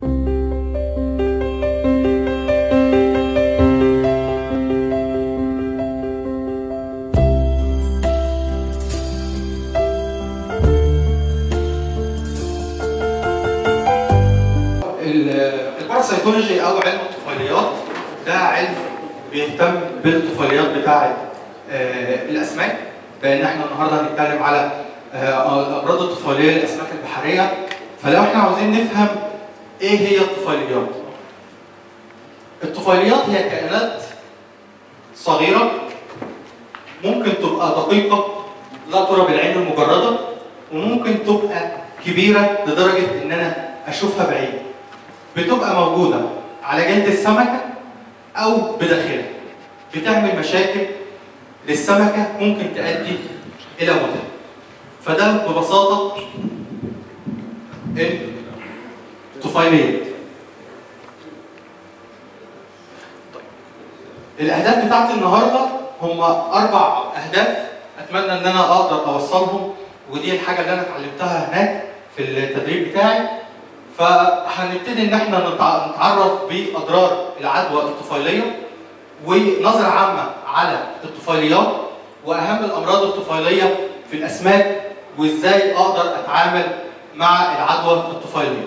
الباراسيتولوجي او علم الطفيليات ده علم بيهتم بالطفيليات بتاعه آه، الاسماك لان احنا النهارده هنتكلم على آه، الامراض الطفيليه للاسماك البحريه فلو احنا عاوزين نفهم ايه هي الطفيليات الطفيليات هي كائنات صغيره ممكن تبقى دقيقه لا ترى بالعين المجرده وممكن تبقى كبيره لدرجه ان انا اشوفها بعيد بتبقى موجوده على جلد السمكه او بداخلها بتعمل مشاكل للسمكه ممكن تؤدي الى موتها فده ببساطه الطفيليات الاهداف بتاعتي النهارده هم اربع اهداف اتمنى ان انا اقدر اوصلهم ودي الحاجه اللي انا اتعلمتها هناك في التدريب بتاعي فهنبتدي ان احنا نتع- نتعرف باضرار العدوى الطفيليه ونظره عامه على الطفيليات واهم الامراض الطفيليه في الاسماك وازاي اقدر اتعامل مع العدوى الطفيليه.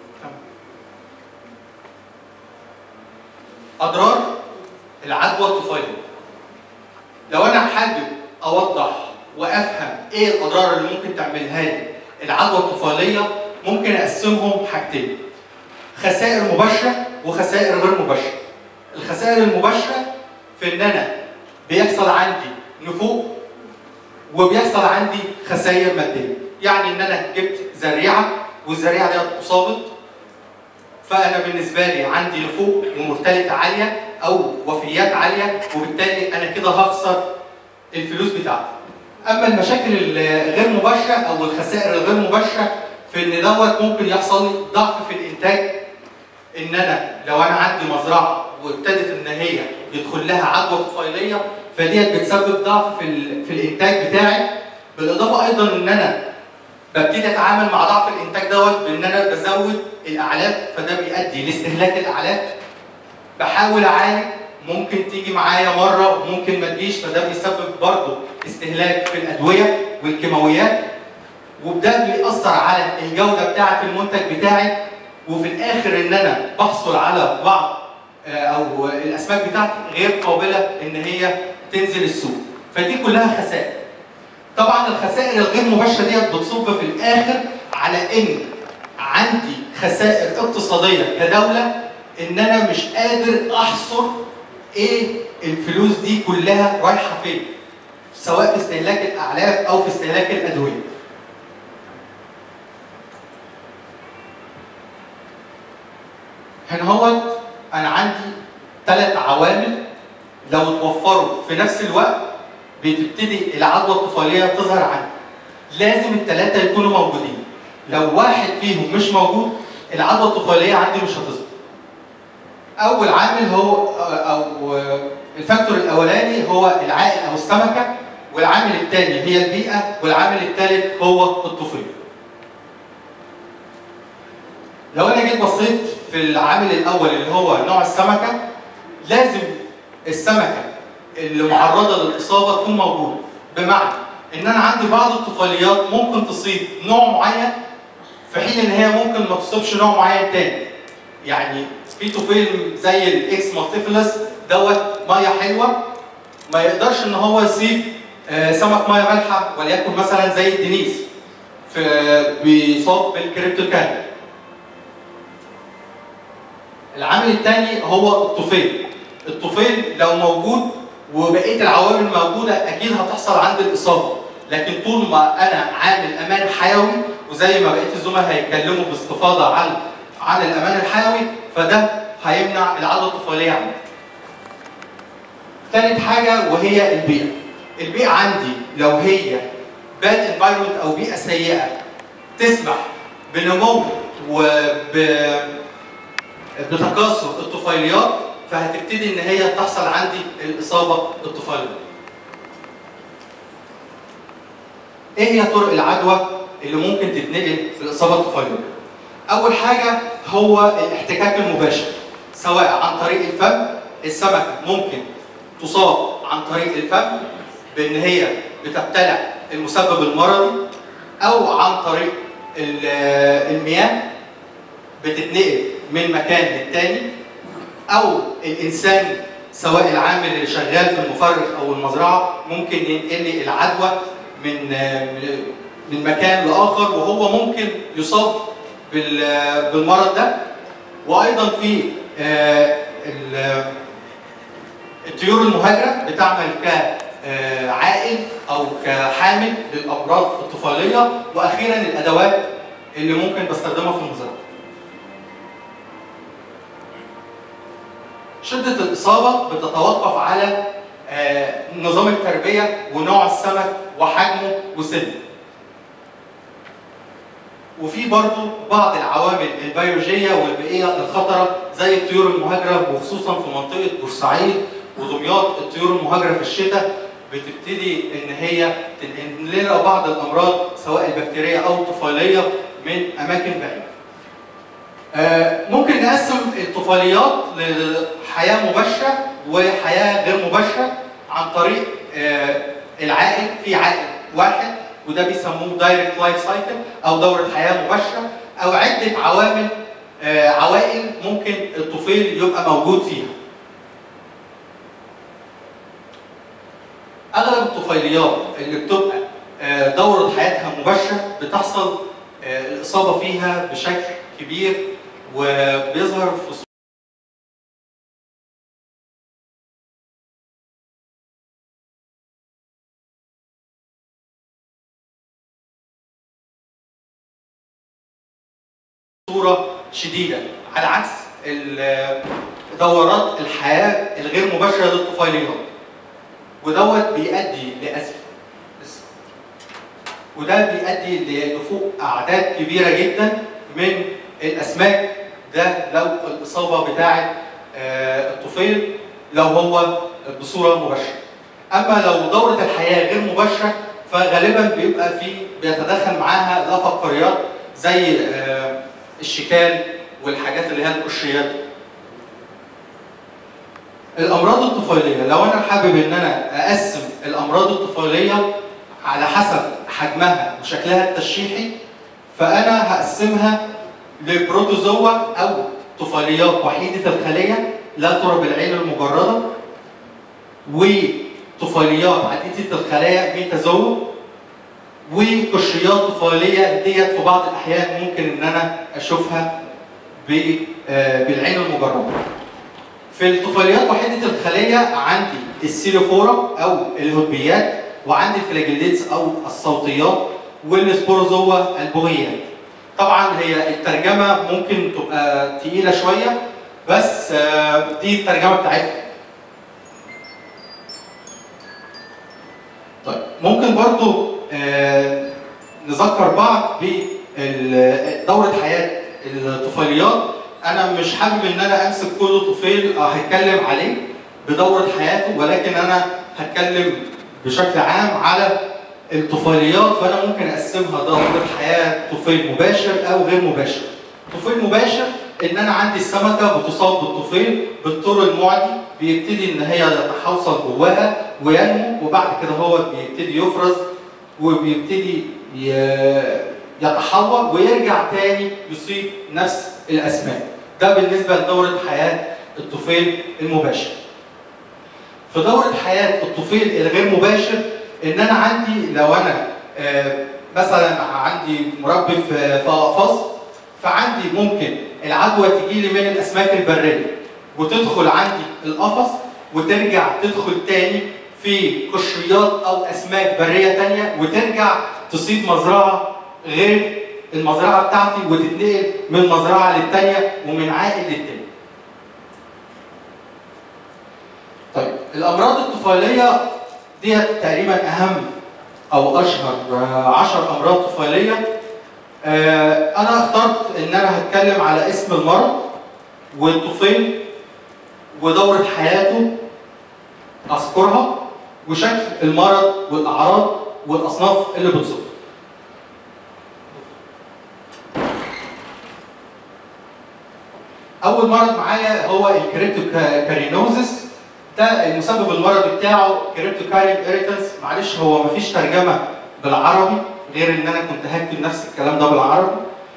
اضرار العدوى الطفيليه. لو انا حابب اوضح وافهم ايه الاضرار اللي ممكن تعملها لي العدوى الطفيليه ممكن اقسمهم حاجتين. خسائر مباشره وخسائر غير مباشره. الخسائر المباشره في ان انا بيحصل عندي نفوق وبيحصل عندي خسائر ماديه. يعني ان انا جبت زريعه والزريعه دي اصابت فانا بالنسبه لي عندي نفوق ومورتاليتي عاليه او وفيات عاليه وبالتالي انا كده هخسر الفلوس بتاعتي. اما المشاكل الغير مباشره او الخسائر الغير مباشره في ان دوت ممكن يحصل لي ضعف في الانتاج ان انا لو انا عندي مزرعه وابتدت ان هي يدخل لها عدوى طفيليه فديت بتسبب ضعف في ال- في الانتاج بتاعي بالاضافه ايضا ان انا ببتدي اتعامل مع ضعف الانتاج دوت بان انا بزود الاعلاف فده بيؤدي لاستهلاك الاعلاف بحاول اعالج ممكن تيجي معايا مره وممكن ما تجيش فده بيسبب برضه استهلاك في الادويه والكيماويات وده بيأثر على الجوده بتاعه المنتج بتاعي وفي الاخر ان انا بحصل على بعض آه، او الاسماك بتاعتي غير قابله ان هي تنزل السوق فدي كلها خسائر طبعا الخسائر الغير مباشره ديت بتصب في الاخر على ان عندي خسائر اقتصاديه كدوله ان انا مش قادر احصر ايه الفلوس دي كلها رايحه فين سواء في استهلاك الاعلاف او في استهلاك الادويه هنا هوت انا عندي ثلاث عوامل لو اتوفروا في نفس الوقت بتبتدي العدوى الطفيليه تظهر عندي لازم الثلاثه يكونوا موجودين لو واحد فيهم مش موجود العدوى الطفيليه عندي مش هتظهر اول عامل هو او الفاكتور الاولاني هو العائل او السمكه والعامل الثاني هي البيئه والعامل الثالث هو الطفيل لو انا جيت بصيت في العامل الاول اللي هو نوع السمكه لازم السمكه اللي معرضه للاصابه تكون موجوده بمعنى ان انا عندي بعض الطفيليات ممكن تصيب نوع معين في حين ان هي ممكن ما تصيبش نوع معين تاني يعني في طفيل زي الاكس مالتيفلس دوت ميه حلوه ما يقدرش ان هو يصيب آه، سمك ميه مالحه وليكن مثلا زي الدنيس في بيصاب بالكريبتوكان العامل الثاني هو الطفيل الطفيل لو موجود وبقيه العوامل موجوده اكيد هتحصل عند الاصابه لكن طول ما انا عامل امان حيوي وزي ما بقيه الزملاء هيتكلموا باستفاضه عن عن الامان الحيوي فده هيمنع العدوى الطفيليه عندي. ثالث حاجه وهي البيئه. البيئه عندي لو هي باد انفايرمنت او بيئه سيئه تسمح بنمو وب بتكاثر الطفيليات فهتبتدي ان هي تحصل عندي الاصابه الطفيليه. ايه هي طرق العدوى اللي ممكن تتنقل في الاصابه الطفيليه؟ اول حاجه هو الاحتكاك المباشر سواء عن طريق الفم السمكه ممكن تصاب عن طريق الفم بان هي بتبتلع المسبب المرضي او عن طريق ال- المياه بتتنقل من مكان للتاني او الانسان سواء العامل اللي شغال في المفرخ او المزرعه ممكن ينقل لي العدوى من من- من مكان لاخر وهو ممكن يصاب بال- بالمرض ده وايضا في آه، ال- الطيور المهاجره بتعمل كعائل او كحامل للامراض الطفيليه واخيرا الادوات اللي ممكن بستخدمها في المزرعه. شده الاصابه بتتوقف على آه، نظام التربيه ونوع السمك وحجمه وسنه. وفي برضه بعض العوامل البيولوجيه والبيئيه الخطره زي الطيور المهاجره وخصوصا في منطقه بورسعيد ودمياط الطيور المهاجره في الشتاء بتبتدي ان هي تنقل لنا بعض الامراض سواء البكتيريه او الطفيليه من اماكن بعيده. آه، ممكن نقسم الطفيليات لحياه مباشره وحياه غير مباشره عن طريق آه، العائل في عائل واحد وده بيسموه دايركت لايف سايكل او دوره حياه مباشره او عده عوامل آه، عوائل ممكن الطفيل يبقى موجود فيها. اغلب الطفيليات اللي بتبقى آه، دوره حياتها مباشره بتحصل آه، الاصابه فيها بشكل كبير وبيظهر في صوره شديده على عكس ال- دورات الحياه الغير مباشره للطفيليات ودوت بيؤدي لأسف وده بيؤدي لنفوق أعداد كبيرة جدا من الأسماك ده لو الإصابة بتاعة آه، الطفيل لو هو بصورة مباشرة. أما لو دورة الحياة غير مباشرة فغالبا بيبقى في بيتدخل معاها لا فقاريات زي آه، الشكال والحاجات اللي هي القشريات الامراض الطفيليه لو انا حابب ان انا اقسم الامراض الطفيليه على حسب حجمها وشكلها التشريحي فانا هقسمها لبروتوزوا او طفيليات وحيده الخليه لا ترى بالعين المجرده وطفيليات عديده الخلايا ميتازوا وقشريات طفيليه ديت في بعض الاحيان ممكن ان انا اشوفها ب- آه، بالعين المجرده في الطفيليات وحيدة الخلية عندي السيلوفورا أو الهدبيات وعندي الفلاجيليتس أو الصوتيات والسبوروزوا البغيات. طبعا هي الترجمة ممكن تبقى تقيلة شوية بس آه، دي الترجمة بتاعتها. طيب ممكن برضو آه، نذكر بعض بدورة حياة الطفيليات انا مش حابب ان انا امسك كل طفيل أو هتكلم عليه بدورة حياته ولكن انا هتكلم بشكل عام على الطفيليات فانا ممكن اقسمها دورة حياة طفيل مباشر او غير مباشر. طفيل مباشر ان انا عندي السمكه بتصاب بالطفيل بالطور المعدي بيبتدي ان هي يتحوصل جواها وينمو وبعد كده هو بيبتدي يفرز وبيبتدي ي- يتحور ويرجع تاني يصيب نفس الاسماك. ده بالنسبه لدوره حياه الطفيل المباشر. في دوره حياه الطفيل الغير مباشر ان انا عندي لو انا آه، مثلا عندي مربي في في اقفاص فعندي ممكن العدوى تجي لي من الاسماك البريه وتدخل عندي القفص وترجع تدخل تاني في قشريات او اسماك بريه تانيه وترجع تصيب مزرعه غير المزرعه بتاعتي وتتنقل من مزرعه للتانيه ومن عائل للتاني. طيب الامراض الطفيليه ديت تقريبا اهم او اشهر آه، عشر امراض طفيليه آه، انا اخترت ان انا هتكلم على اسم المرض والطفيل ودورة حياته اذكرها وشكل المرض والاعراض والاصناف اللي بتصيبه. اول مرض معايا هو الكريبتوكارينوزس ده المسبب المرضي بتاعه كريبتوكارين اريتنس معلش هو مفيش ترجمه بالعربي غير ان انا كنت هكتب نفس الكلام ده بالعربي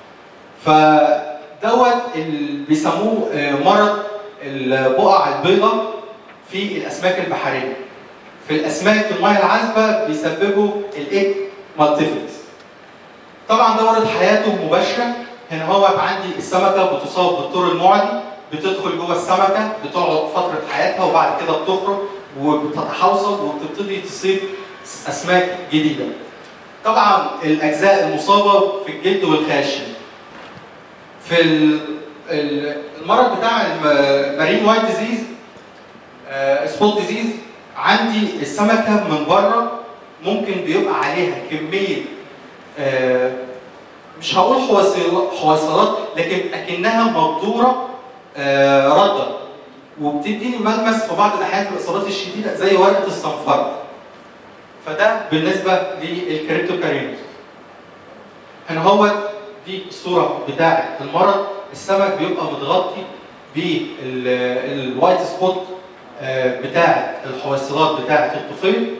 فدوت اللي بيسموه آه، مرض البقع البيضاء في الاسماك البحريه في الاسماك المياه العذبه بيسببوا الايك مالتيفلس طبعا دورة حياته مباشرة هنا هو عندي السمكة بتصاب بالطور المعدي بتدخل جوه السمكة بتقعد فترة حياتها وبعد كده بتخرج وبتتحوصل وبتبتدي تصيب أسماك جديدة. طبعا الأجزاء المصابة في الجلد والخاشم. في ال- ال- المرض بتاع الم- المارين وايت ديزيز سبوت ديزيز عندي السمكة من بره ممكن بيبقى عليها كمية آه، مش هقول حويصل- حويصلات لكن اكنها مبدوره آه، رده وبتديني ملمس في بعض الاحيان في الاصابات الشديده زي ورقه الصنفره فده بالنسبه للكريبتوكارينوس هنا هو دي الصوره بتاعه المرض السمك بيبقى متغطي بالوايت سبوت آه، بتاعه الحويصلات بتاعه الطفيل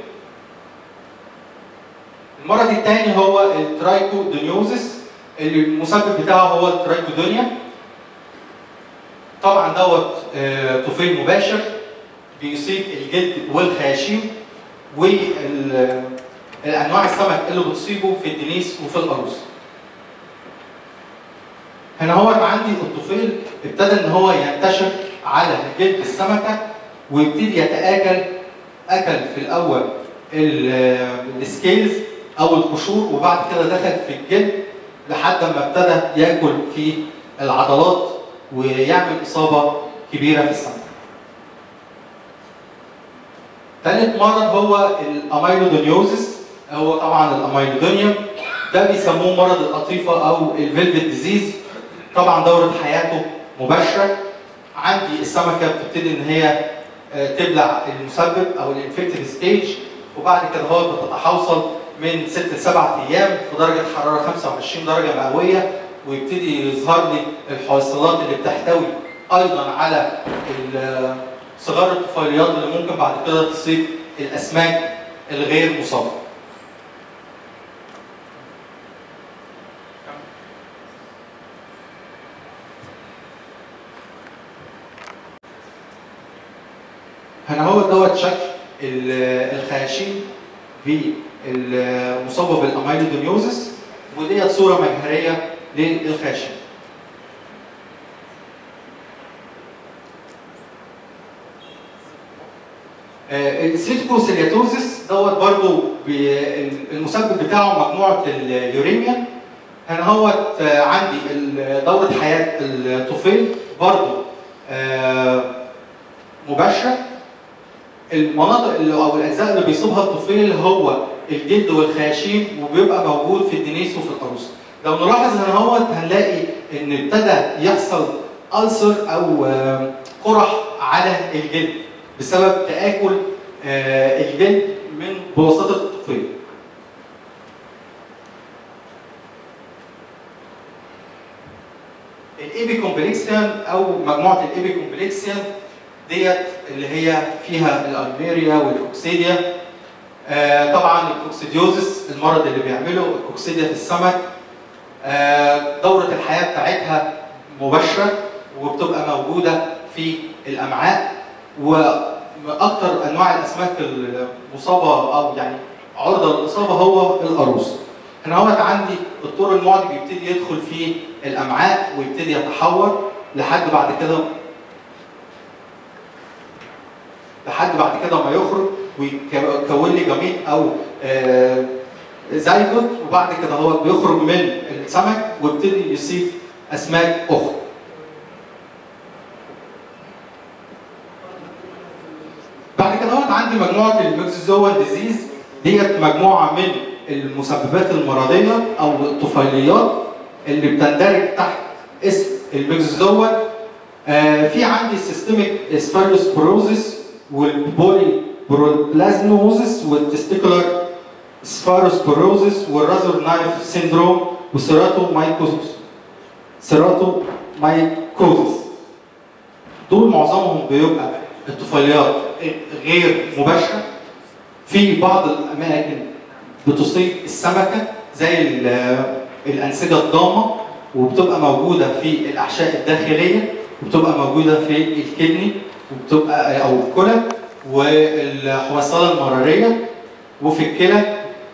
المرض الثاني هو الترايكودونيوزس اللي المسبب بتاعه هو الترايكودونيا طبعا دوت آه، طفيل مباشر بيصيب الجلد والخياشيم والانواع السمك اللي بتصيبه في الدنيس وفي القاروص هنا هو عندي الطفيل ابتدى ان هو ينتشر على جلد السمكه ويبتدي يتاكل اكل في الاول ال- السكيلز او القشور وبعد كده دخل في الجلد لحد ما ابتدى ياكل في العضلات ويعمل اصابه كبيره في السمك. ثالث مرض هو الاميلودونيوزس هو طبعا الاميلودونيوم ده بيسموه مرض القطيفه او الفيلفت ديزيز طبعا دوره حياته مباشره عندي السمكه بتبتدي ان هي آه، تبلع المسبب او الانفكتد ستيج وبعد كده هو بتتحوصل من 6 ل 7 ايام في درجه حراره 25 درجه مئويه ويبتدي يظهر لي الحويصلات اللي بتحتوي ايضا على ال- صغار الطفيليات اللي ممكن بعد كده تصيب الاسماك الغير مصابه. هنا هو دوت شكل ال- الخياشيم بالمصابه بالاميلودونيوزس وديت صوره مجهريه للخياشيم. آه، السيليكوسيلياتوزس دوت برضو بي- المسبب بتاعه مجموعه اليوريميا هنا هوت آه، عندي ال- دوره حياه الطفيل برضو آه، مباشره المناطق اللي او الاجزاء اللي بيصيبها الطفيل هو الجلد والخياشيم وبيبقى موجود في الدنيس وفي القاروص لو نلاحظ هنا هوت هنلاقي ان ابتدى يحصل ألسر او آه، قرح على الجلد بسبب تآكل آه، الجلد من بواسطة الطفيل. الايبي كومبلكسيان او مجموعه الايبي كومبلكسيان ديت اللي هي فيها الالميريا والكوكسيديا آه، طبعا الكوكسيديوزس المرض اللي بيعمله الكوكسيديا في السمك آه، دوره الحياه بتاعتها مباشره وبتبقى موجوده في الامعاء واكثر انواع الاسماك المصابه او يعني عرضه للاصابه هو القاروص. هنا هو عندي الطور المعدي بيبتدي يدخل في الامعاء ويبتدي يتحور لحد بعد كده لحد بعد كده ما يخرج ويكون لي جميع او آه، زيجوت وبعد كده هو بيخرج من السمك ويبتدي يصيب اسماك اخرى. بعد كده هو عندي مجموعه الميكسوزوا ديزيز ديت مجموعه من المسببات المرضيه او الطفيليات اللي بتندرج تحت اسم الميكسوزوا آه في عندي السيستميك سفاروسبروزس والبولي بلازموزس والتستيكولار سفاروسبروزس والرازر نايف سيندروم وسيراتو مايكوزس سيراتو مايكوزس دول معظمهم بيبقى الطفيليات غير مباشره في بعض الاماكن بتصيب السمكه زي ال- الانسجه الضامه وبتبقى موجوده في الاحشاء الداخليه وبتبقى موجوده في الكدني وبتبقى او الكلى والحويصله المراريه وفي الكلى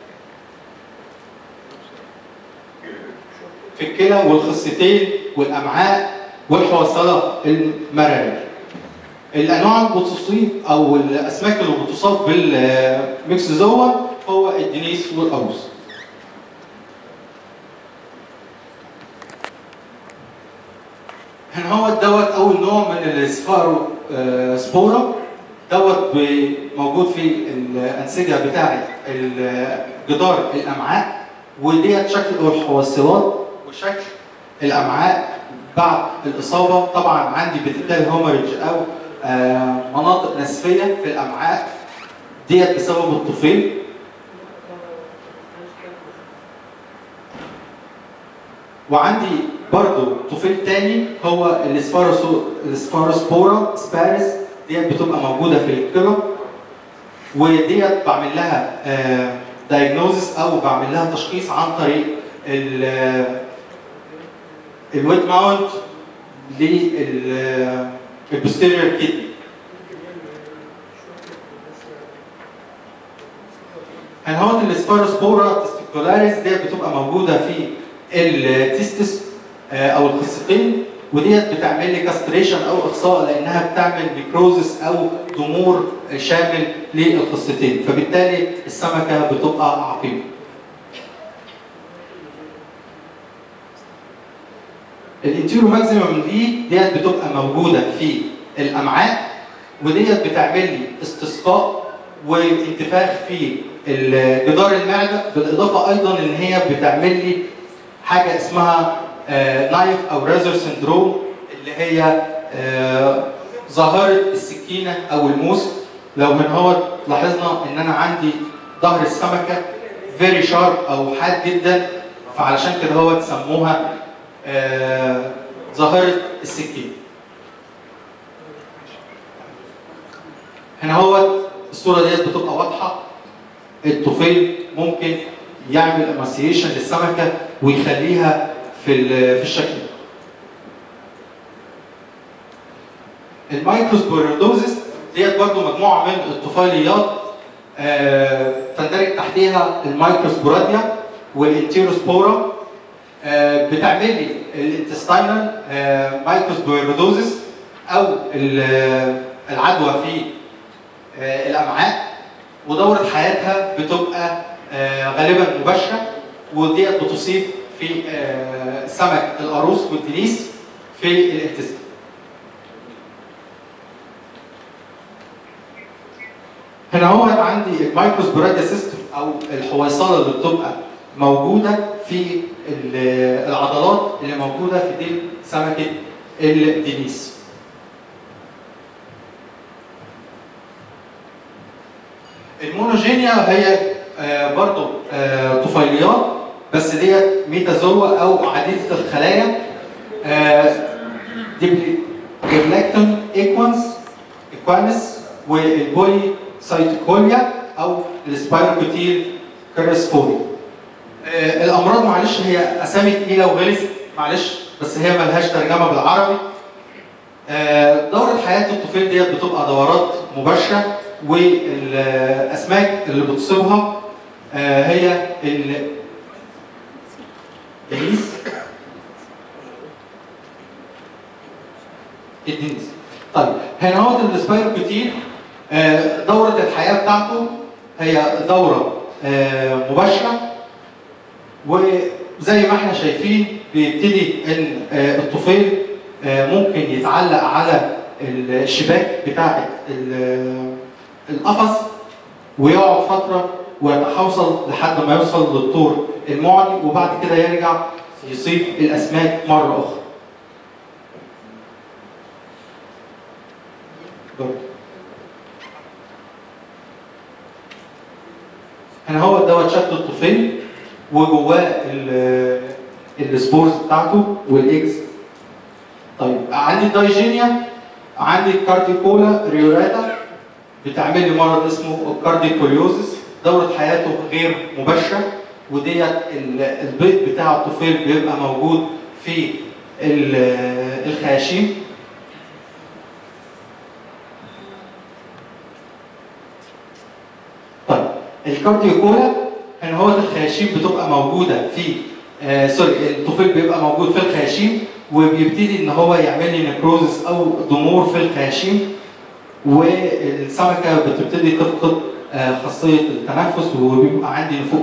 في الكلى والخصيتين والامعاء والحويصله المراريه. الانواع اللي بتصيب او الاسماك اللي بتصاب بالميكسوزوا هو الدنيس والقروس. هنا هو دوت اول نوع من السفارو آه، سبورا دوت ب- موجود في الانسجه بتاعه ال- جدار الامعاء وديت شكل الحويصلات وشكل الامعاء بعد الاصابه طبعا عندي بتتكال هومرج او آه، مناطق نسفيه في الامعاء ديت بسبب الطفيل وعندي برضو طفيل تاني هو الاسفاروسو الاسفاروسبورا سبارس ديت بتبقى موجوده في الكلى وديت بعمل لها دايجنوزس او بعمل لها تشخيص عن طريق الويت ماونت للبوستيريور كيدني هنهوت الاسفاروسبورا تستيكولاريس ديت بتبقى موجوده في التستس آه، او الخصيتين وديت بتعمل لي كاستريشن او اخصاء لانها بتعمل نيكروزس او ضمور شامل للخصيتين فبالتالي السمكه بتبقى عقيمه. الانتيرو ماكسيمم دي ديت بتبقى موجوده في الامعاء وديت بتعمل لي استسقاء وانتفاخ في جدار المعده بالاضافه ايضا ان هي بتعمل لي حاجه اسمها نايف او ريزر سندروم اللي هي آه، ظاهره السكينه او الموس لو من هو لاحظنا ان انا عندي ظهر السمكه فيري شارب او حاد جدا فعلشان كده هو سموها آه، ظاهره السكينه هنا هو الصوره ديت بتبقى واضحه الطفيل ممكن يعمل اماسيشن للسمكه ويخليها في ال- في الشكل ده. المايكروسبوريدوزس ديت برضو مجموعه من الطفيليات آه، تندرج تحتها المايكروسبوراديا والانتيروسبورا آه، بتعمل لي الانتستينال مايكروسبوريدوزس او ال- العدوى في آه، الامعاء ودورة حياتها بتبقى آه، غالبا مباشرة وديت بتصيب في آه، سمك القاروص والدنيس في الانتستين. هنا هو عندي المايكروسبوراديا سيستم او الحويصله اللي بتبقى موجوده في ال- العضلات اللي موجوده في ديل سمكه الدنيس. المونوجينيا هي آه، برضو آه، طفيليات بس ديت ميتازوا او عديده الخلايا ديبلاكتون ايكوانس ايكوانس والبولي سايتوكوليا او السبايروكوتيل كارسفوري آه، الامراض معلش هي اسامي تقيله وغلسه معلش بس هي ملهاش ترجمه بالعربي آه، دورة حياة الطفيل ديت بتبقى دورات مباشرة والأسماك اللي بتصيبها آه، هي ال- الدنيس الدنيس طيب هنا هو السبايروكوتين آه، دورة الحياة بتاعته هي دورة آه، مباشرة وزي ما احنا شايفين بيبتدي ان آه، الطفيل آه، ممكن يتعلق على الشباك بتاع ال- القفص ويقعد فتره ويتحوصل لحد ما يوصل للطور المعدي وبعد كده يرجع يصيب الاسماك مره اخرى. هنا هو دوت شكل الطفيل وجواه ال- السبورز بتاعته والايجز طيب عندي الدايجينيا عندي الكارديكولا ريوراتا بتعمل لي مرض اسمه الكارديكوليوزس دورة حياته غير مباشرة وديت ال- البيض بتاع الطفيل بيبقى موجود في ال- الخياشيم طيب الكارديوكولا ان هو الخياشيم بتبقى موجوده في آه سوري الطفيل بيبقى موجود في الخياشيم وبيبتدي ان هو يعمل لي نكروزس او ضمور في الخياشيم والسمكه بتبتدي تفقد آه خاصيه التنفس وبيبقى عندي نفوق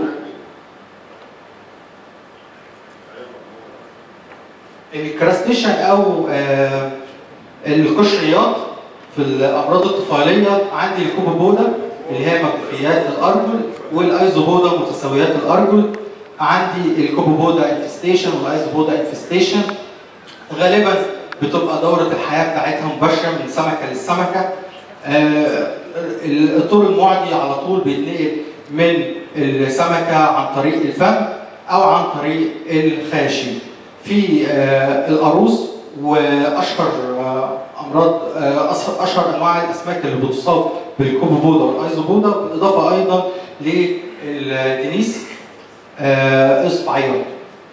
الكراستيشن او آه القشريات في الامراض الطفيليه عندي الكوبوبودا اللي هي مكفيات الارجل والايزوبودا متساويات الارجل عندي الكوبوبودا انفستيشن والايزوبودا انفستيشن غالبا بتبقى دوره الحياه بتاعتها مباشره من سمكه للسمكه آه، الطول المعدي على طول بيتنقل من السمكه عن طريق الفم او عن طريق الخياشيم في آه، القاروص واشهر آه، امراض آه، أشهر- اشهر انواع الاسماك اللي بتصاب بالكوبوبودا والايزوبودا بالاضافه ايضا للدنيس آه، اصبعيات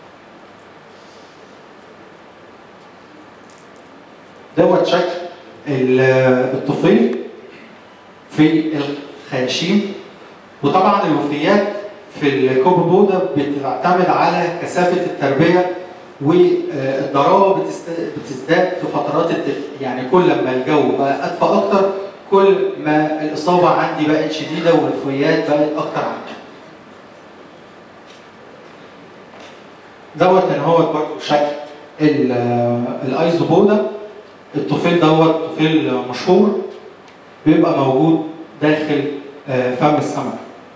دوت شكل ال- الطفيل في الخياشيم وطبعا الوفيات في الكوبوبودا بتعتمد على كثافه التربيه والضراوه بتست- بتزداد في فترات الدفء يعني كل ما الجو بقى ادفى اكتر كل ما الاصابه عندي بقت شديده والوفيات بقت اكتر عندي دوت ان هو برضه شكل ال- الايزوبودا الطفيل دوت طفيل مشهور بيبقى موجود داخل آه، فم السمك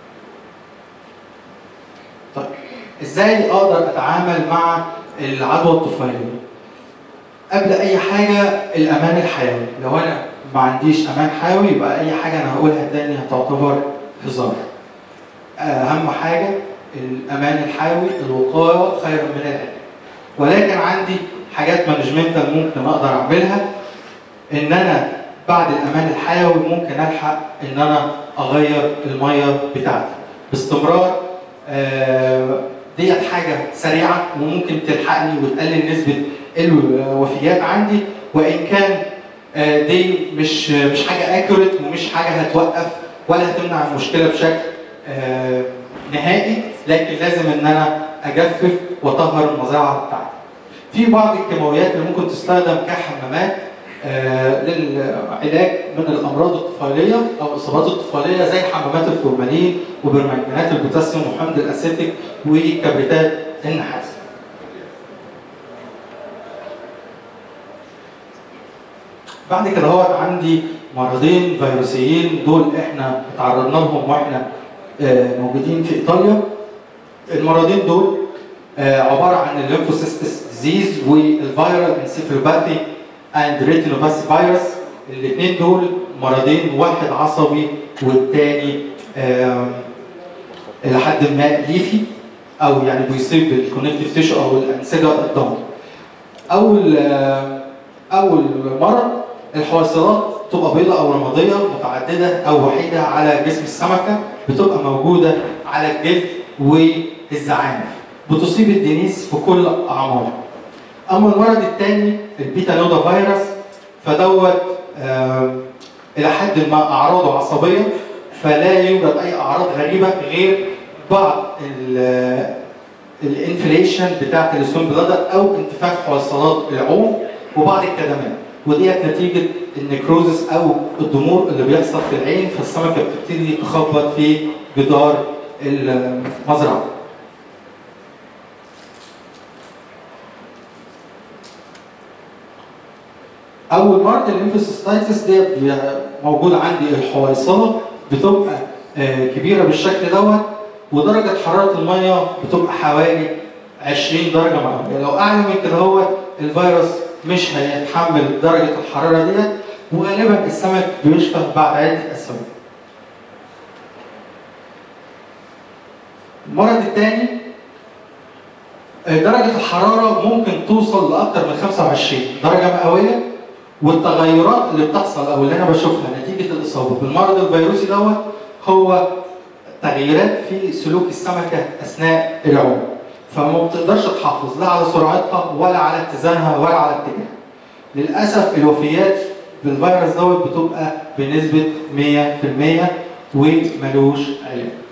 طيب ازاي اقدر اتعامل مع العدوى الطفيليه قبل اي حاجه الامان الحيوي لو انا ما عنديش امان حيوي يبقى اي حاجه انا هقولها تاني هتعتبر هزار اهم حاجه الامان الحيوي الوقايه خير من العلاج ولكن عندي حاجات مانجمنتال ممكن اقدر اعملها ان انا بعد الامان الحيوي ممكن الحق ان انا اغير الميه بتاعتي باستمرار آه، ديت حاجه سريعه وممكن تلحقني وتقلل نسبه الوفيات عندي وان كان آه، دي مش مش حاجه اكوريت ومش حاجه هتوقف ولا هتمنع المشكله بشكل آه، نهائي لكن لازم ان انا اجفف واطهر المزرعه بتاعتي. في بعض الكيماويات اللي ممكن تستخدم كحمامات آه، للعلاج من الامراض الطفيليه او الاصابات الطفيليه زي حمامات الفورمالين وبرمنجانات البوتاسيوم وحمض الاسيتيك وكبريتات النحاس. بعد كده هو عندي مرضين فيروسيين دول احنا اتعرضنا لهم واحنا آه، موجودين في ايطاليا. المرضين دول آه، عباره عن الليمفوسيستس ديزيز والفيرال انسيفالوباثي اند ريتينوباثي فيروس الاثنين دول مرضين واحد عصبي والتاني آم، الى حد ما ليفي او يعني بيصيب بالكونكتيف تيشو او الانسجه الضمه. اول آم، اول مرض الحويصلات تبقى بيضاء او رماديه متعدده او وحيده على جسم السمكه بتبقى موجوده على الجلد والزعانف بتصيب الدنيس في كل اعماره. اما المرض الثاني البيتا نودا فيروس فدوت آم، الى حد ما اعراضه عصبيه فلا يوجد اي اعراض غريبه غير بعض ال- الانفليشن بتاعت السون بلادر او انتفاخ حويصلات العوم وبعض الكدمات وديت نتيجه النكروزس او الضمور اللي بيحصل في العين فالسمكه بتبتدي تخبط في جدار المزرعه. اول مرض الليمفوسيستايتس ديت موجود عندي الحويصله بتبقى آه، كبيره بالشكل دوت ودرجه حراره الميه بتبقى حوالي 20 درجه مئويه لو اعلى من كده هو الفيروس مش هيتحمل درجه الحراره ديت وغالبا السمك بيشفى بعد عده اسابيع المرض الثاني درجة الحرارة ممكن توصل لأكثر من 25 درجة مئوية والتغيرات اللي بتحصل او اللي انا بشوفها نتيجه الاصابه بالمرض الفيروسي دوت هو تغييرات في سلوك السمكه اثناء العوم فما بتقدرش تحافظ لا على سرعتها ولا على اتزانها ولا على اتجاهها للاسف الوفيات بالفيروس دوت بتبقى بنسبه 100% وملوش علاج